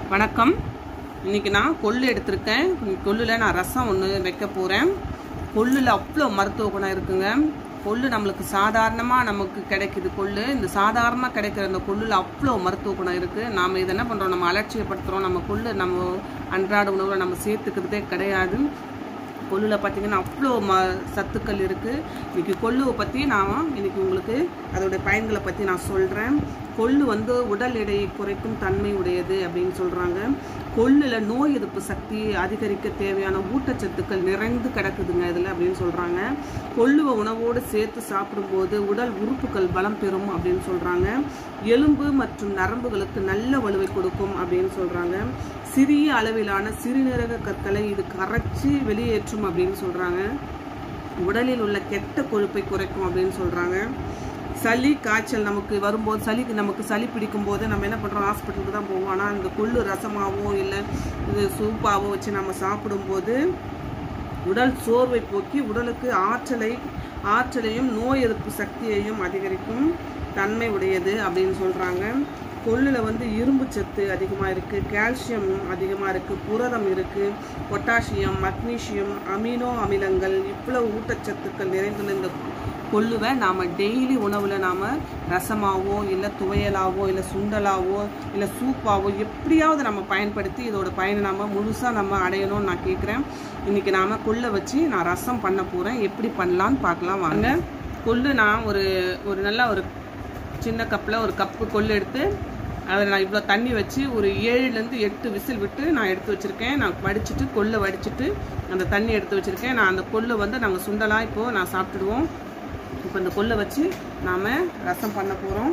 வணக்கம் இன்னைக்கு நான் கொள்ளு எடுத்திருக்கேன் கொள்ளுல நான் ரசம் ஒன்று வைக்க போகிறேன் கொள்ளுல அவ்வளோ மருத்துவ குணம் இருக்குங்க கொள்ளு நம்மளுக்கு சாதாரணமாக நமக்கு கிடைக்குது கொள்ளு இந்த சாதாரணமாக கிடைக்கிற இந்த கொள்ளுல அவ்வளோ மருத்துவ குணம் இருக்குது நாம் இதை என்ன பண்ணுறோம் நம்ம அலட்சியப்படுத்துகிறோம் நம்ம கொள்ளு நம்ம அன்றாட உணவில் நம்ம சேர்த்துக்கிறதே கிடையாது கொள்ளுல பார்த்தீங்கன்னா அவ்வளோ ம சத்துக்கள் இருக்குது இன்னைக்கு கொள்ளுவை பற்றி நான் இன்னைக்கு உங்களுக்கு அதோடைய பயன்களை பற்றி நான் சொல்கிறேன் கொள்ளு வந்து உடல் எடையை குறைக்கும் தன்மை உடையது அப்படின்னு சொல்கிறாங்க கொள்ளுல நோய் எதிர்ப்பு சக்தி அதிகரிக்க தேவையான ஊட்டச்சத்துக்கள் நிறைந்து கிடக்குதுங்க இதில் அப்படின்னு சொல்கிறாங்க கொள்ளுவை உணவோடு சேர்த்து சாப்பிடும்போது உடல் உறுப்புகள் பலம் பெறும் அப்படின்னு சொல்கிறாங்க எலும்பு மற்றும் நரம்புகளுக்கு நல்ல வலுவை கொடுக்கும் அப்படின்னு சொல்கிறாங்க சிறிய அளவிலான சிறுநீரக கற்களை இது கரைச்சி வெளியேற்றும் அப்படின்னு சொல்கிறாங்க உடலில் உள்ள கெட்ட கொழுப்பை குறைக்கும் அப்படின்னு சொல்கிறாங்க சளி காய்ச்சல் நமக்கு வரும்போது சளிக்கு நமக்கு சளி பிடிக்கும் போது நம்ம என்ன பண்ணுறோம் ஹாஸ்பிட்டலுக்கு தான் போவோம் ஆனால் இந்த கொள்ளு ரசமாவோ இல்லை இது சூப்பாவோ வச்சு நம்ம சாப்பிடும்போது உடல் சோர்வை போக்கி உடலுக்கு ஆற்றலை ஆற்றலையும் நோய் எதிர்ப்பு சக்தியையும் அதிகரிக்கும் தன்மை உடையது அப்படின்னு சொல்கிறாங்க கொள்ளில் வந்து இரும்பு சத்து அதிகமாக இருக்குது கால்சியம் அதிகமாக இருக்குது புரதம் இருக்குது பொட்டாசியம் மக்னீசியம் அமினோ அமிலங்கள் இவ்வளவு ஊட்டச்சத்துக்கள் நிறைந்துள்ள இந்த கொள்ளுவை நாம் டெய்லி உணவில் நாம் ரசமாவோ இல்லை துவையலாவோ இல்லை சுண்டலாவோ இல்லை சூப்பாவோ எப்படியாவது நம்ம பயன்படுத்தி இதோட பயனை நம்ம முழுசாக நம்ம அடையணும்னு நான் கேட்குறேன் இன்றைக்கி நாம் கொள்ளை வச்சு நான் ரசம் பண்ண போகிறேன் எப்படி பண்ணலான்னு பார்க்கலாம் வாங்க கொள்ளு நான் ஒரு ஒரு நல்ல ஒரு சின்ன கப்பில் ஒரு கப்பு கொள்ளு எடுத்து அதில் நான் இவ்வளோ தண்ணி வச்சு ஒரு ஏழுலேருந்து எட்டு விசில் விட்டு நான் எடுத்து வச்சுருக்கேன் நான் வடிச்சிட்டு கொள்ளை வடிச்சிட்டு அந்த தண்ணி எடுத்து வச்சுருக்கேன் நான் அந்த கொள்ளை வந்து நாங்கள் சுண்டலாக இப்போது நான் சாப்பிட்டுடுவோம் இப்போ இந்த கொள்ளை வச்சு நாம் ரசம் பண்ண போகிறோம்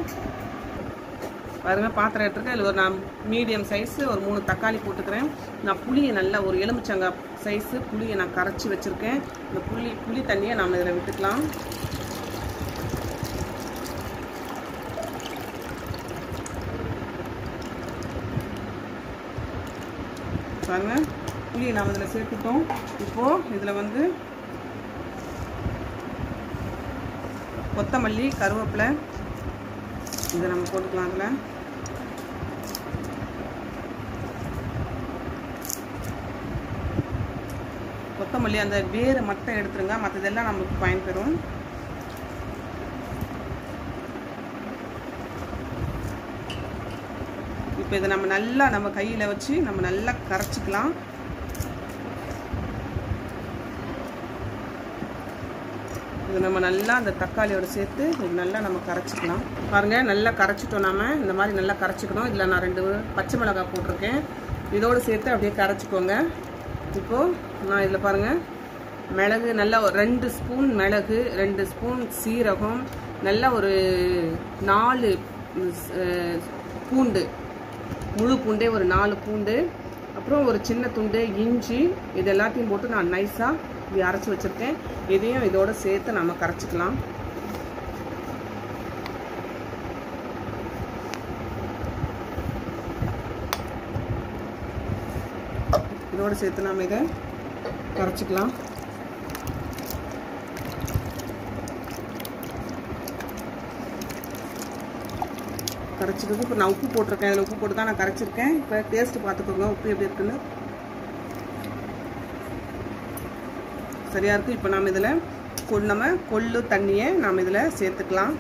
பாருங்க பாத்திரம் எடுத்துருக்கேன் இதில் ஒரு நான் மீடியம் சைஸு ஒரு மூணு தக்காளி போட்டுக்கிறேன் நான் புளியை நல்லா ஒரு எலுமிச்சங்காய் சைஸு புளியை நான் கரைச்சி வச்சுருக்கேன் இந்த புளி புளி தண்ணியை நாம் இதில் விட்டுக்கலாம் பாருங்க புளியை நாம் இதில் சேர்த்துட்டோம் இப்போது இதில் வந்து கொத்தமல்லி கருவேப்பிலை இதை நம்ம போட்டுக்கலாம் அதில் கொத்தமல்லி அந்த வேறு மட்டை எடுத்துருங்க மற்றதெல்லாம் நமக்கு பயன்பெறும் இப்போ இதை நம்ம நல்லா நம்ம கையில் வச்சு நம்ம நல்லா கரைச்சிக்கலாம் இது நம்ம நல்லா அந்த தக்காளியோட சேர்த்து இது நல்லா நம்ம கரைச்சிக்கலாம் பாருங்கள் நல்லா கரைச்சிட்டோம் நாம இந்த மாதிரி நல்லா கரைச்சிக்கணும் இதில் நான் ரெண்டு பச்சை மிளகாய் போட்டிருக்கேன் இதோடு சேர்த்து அப்படியே கரைச்சிக்கோங்க இப்போது நான் இதில் பாருங்கள் மிளகு நல்லா ஒரு ரெண்டு ஸ்பூன் மிளகு ரெண்டு ஸ்பூன் சீரகம் நல்லா ஒரு நாலு பூண்டு முழு பூண்டே ஒரு நாலு பூண்டு அப்புறம் ஒரு சின்ன துண்டு இஞ்சி இது எல்லாத்தையும் போட்டு நான் நைஸாக இப்படி அரைச்சி வச்சுருக்கேன் இதையும் இதோட சேர்த்து நம்ம கரைச்சிக்கலாம் இதோட சேர்த்து நம்ம இதை கரைச்சிக்கலாம் கரைச்சிருக்கு இப்போ நான் உப்பு போட்டிருக்கேன் அதில் உப்பு போட்டு தான் நான் கரைச்சிருக்கேன் இப்போ டேஸ்ட்டு பார்த்துக்கோங்க உப்பு எப்படி இருக்குன்னு சரியாக இருக்குது இப்போ நாம் இதில் கொள் நம்ம கொள்ளு தண்ணியை நாம் இதில் சேர்த்துக்கலாம்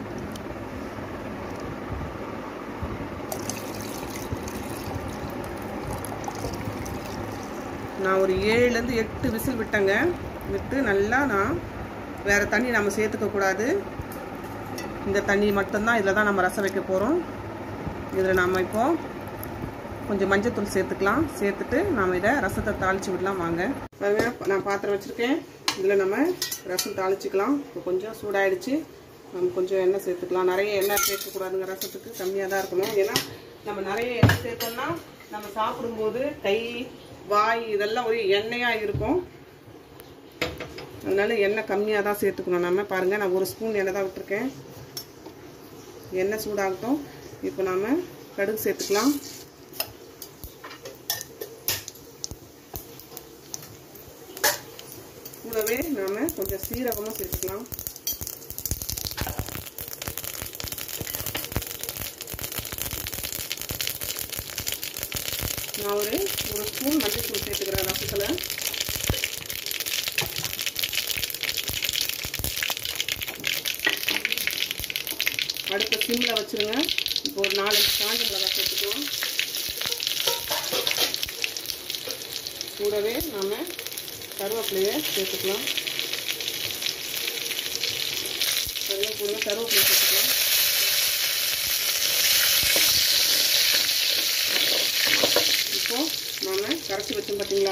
நான் ஒரு ஏழுலேருந்து எட்டு விசில் விட்டேங்க விட்டு நல்லா நான் வேறு தண்ணி நம்ம சேர்த்துக்கக்கூடாது இந்த தண்ணி மட்டும்தான் இதில் தான் நம்ம ரசம் வைக்க போகிறோம் இதில் நாம் இப்போது கொஞ்சம் மஞ்சத்தூள் சேர்த்துக்கலாம் சேர்த்துட்டு நாம் இதை ரசத்தை தாளித்து விடலாம் வாங்க பாருங்க நான் பாத்திரம் வச்சுருக்கேன் இதில் நம்ம ரசம் தாளிச்சிக்கலாம் இப்போ கொஞ்சம் சூடாயிடுச்சு நம்ம கொஞ்சம் எண்ணெய் சேர்த்துக்கலாம் நிறைய எண்ணெய் சேர்க்கக்கூடாதுங்க ரசத்துக்கு கம்மியாக தான் இருக்கணும் ஏன்னா நம்ம நிறைய எண்ணெய் சேர்த்தோம்னா நம்ம சாப்பிடும்போது கை வாய் இதெல்லாம் ஒரு எண்ணெயாக இருக்கும் அதனால எண்ணெய் கம்மியாக தான் சேர்த்துக்கணும் நம்ம பாருங்கள் நான் ஒரு ஸ்பூன் எண்ணெய் தான் விட்டுருக்கேன் எண்ணெய் சூடாகட்டும் இப்போ நாம் கடுகு சேர்த்துக்கலாம் கூடவே நாம் கொஞ்சம் சீரகமும் சேர்த்துக்கலாம் நான் ஒரு ஒரு ஸ்பூன் மஞ்சள் தூள் சேர்த்துக்கிறேன் ரசத்தில் அடுப்பை சிம்மில் வச்சுருங்க இப்போ ஒரு நாலஞ்சு காஞ்ச மிளகா சேர்த்துக்கலாம் கூடவே நாம் கருவேப்பிலையை சேர்த்துக்கலாம் கருவேப்பிலையை கருவேப்பிலை சேர்த்துக்கலாம் இப்போ நாம் கரைச்சி வச்சோம் பார்த்தீங்களா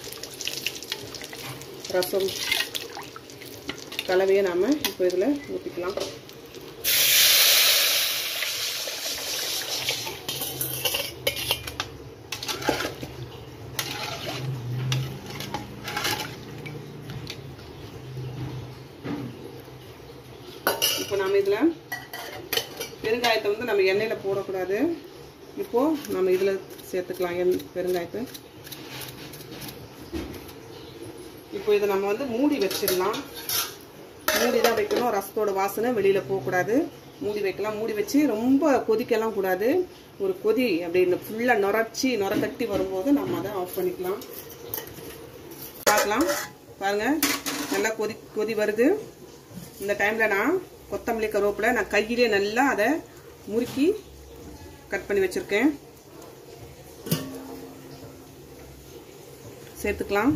ரசம் கலவையை நாம் இப்போ இதில் ஊற்றிக்கலாம் இப்போ நம்ம இதில் பெருங்காயத்தை வந்து நம்ம எண்ணெயில் போடக்கூடாது இப்போது நம்ம இதில் சேர்த்துக்கலாம் எண் பெருங்காயத்தை இப்போ இதை நம்ம வந்து மூடி வச்சிடலாம் மூடி தான் வைக்கணும் ரசத்தோட வாசனை வெளியில் போகக்கூடாது மூடி வைக்கலாம் மூடி வச்சு ரொம்ப கொதிக்கலாம் கூடாது ஒரு கொதி அப்படின்னு ஃபுல்லாக நுரைச்சி நுர கட்டி வரும்போது நம்ம அதை ஆஃப் பண்ணிக்கலாம் பார்க்கலாம் பாருங்கள் நல்லா கொதி கொதி வருது இந்த டைமில் நான் கொத்தமல்லி கருவேப்பிலை நான் கையிலே நல்லா அதை முறுக்கி கட் பண்ணி வச்சுருக்கேன் சேர்த்துக்கலாம்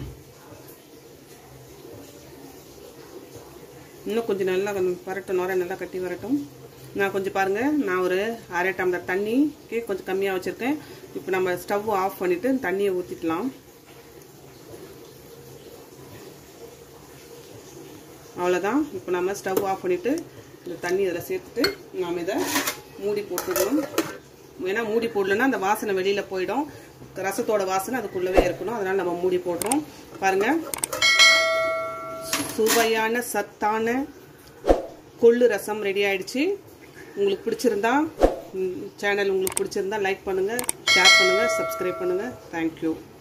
இன்னும் கொஞ்சம் நல்லா வரட்டும் நுரை நல்லா கட்டி வரட்டும் நான் கொஞ்சம் பாருங்கள் நான் ஒரு அரை டம்ளர் தண்ணிக்கு கொஞ்சம் கம்மியாக வச்சுருக்கேன் இப்போ நம்ம ஸ்டவ் ஆஃப் பண்ணிவிட்டு தண்ணியை ஊற்றிக்கலாம் அவ்வளோதான் இப்போ நம்ம ஸ்டவ் ஆஃப் பண்ணிவிட்டு இந்த தண்ணி இதில் சேர்த்துட்டு நாம் இதை மூடி போட்டுக்கணும் ஏன்னா மூடி போடலன்னா அந்த வாசனை வெளியில் போயிடும் ரசத்தோட வாசனை அதுக்குள்ளவே இருக்கணும் அதனால் நம்ம மூடி போடுறோம் பாருங்கள் சுவையான சத்தான கொள்ளு ரசம் ரெடி ஆயிடுச்சு உங்களுக்கு பிடிச்சிருந்தா சேனல் உங்களுக்கு பிடிச்சிருந்தா லைக் பண்ணுங்கள் ஷேர் பண்ணுங்கள் சப்ஸ்கிரைப் பண்ணுங்கள் தேங்க்யூ